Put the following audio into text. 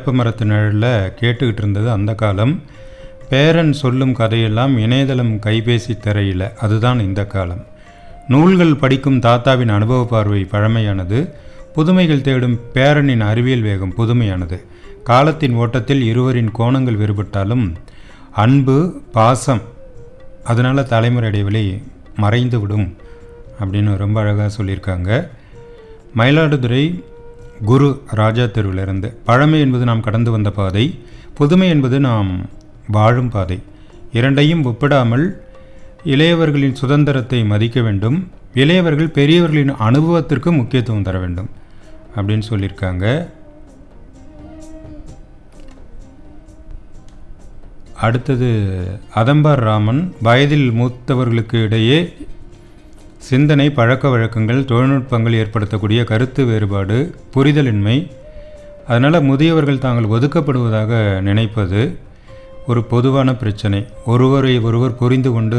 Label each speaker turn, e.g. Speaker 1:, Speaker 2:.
Speaker 1: வேப்ப மரத்து நிழலில் கேட்டுக்கிட்டு இருந்தது அந்த காலம் பேரன் சொல்லும் கதையெல்லாம் இணையதளம் கைபேசி திரையில் அதுதான் இந்த காலம் நூல்கள் படிக்கும் தாத்தாவின் அனுபவ பார்வை பழமையானது புதுமைகள் தேடும் பேரனின் அறிவியல் வேகம் புதுமையானது காலத்தின் ஓட்டத்தில் இருவரின் கோணங்கள் வேறுபட்டாலும் அன்பு பாசம் அதனால் தலைமுறை இடைவெளி மறைந்து விடும் அப்படின்னு ரொம்ப அழகாக சொல்லியிருக்காங்க மயிலாடுதுறை குரு ராஜா தெருவிலிருந்து பழமை என்பது நாம் கடந்து வந்த பாதை புதுமை என்பது நாம் வாழும் பாதை இரண்டையும் ஒப்பிடாமல் இளையவர்களின் சுதந்திரத்தை மதிக்க வேண்டும் இளையவர்கள் பெரியவர்களின் அனுபவத்திற்கு முக்கியத்துவம் தர வேண்டும் அப்படின்னு சொல்லியிருக்காங்க அடுத்தது அதம்பார் ராமன் வயதில் மூத்தவர்களுக்கு இடையே சிந்தனை பழக்க வழக்கங்கள் தொழில்நுட்பங்கள் ஏற்படுத்தக்கூடிய கருத்து வேறுபாடு புரிதலின்மை அதனால் முதியவர்கள் தாங்கள் ஒதுக்கப்படுவதாக நினைப்பது ஒரு பொதுவான பிரச்சனை ஒருவரை ஒருவர் புரிந்து கொண்டு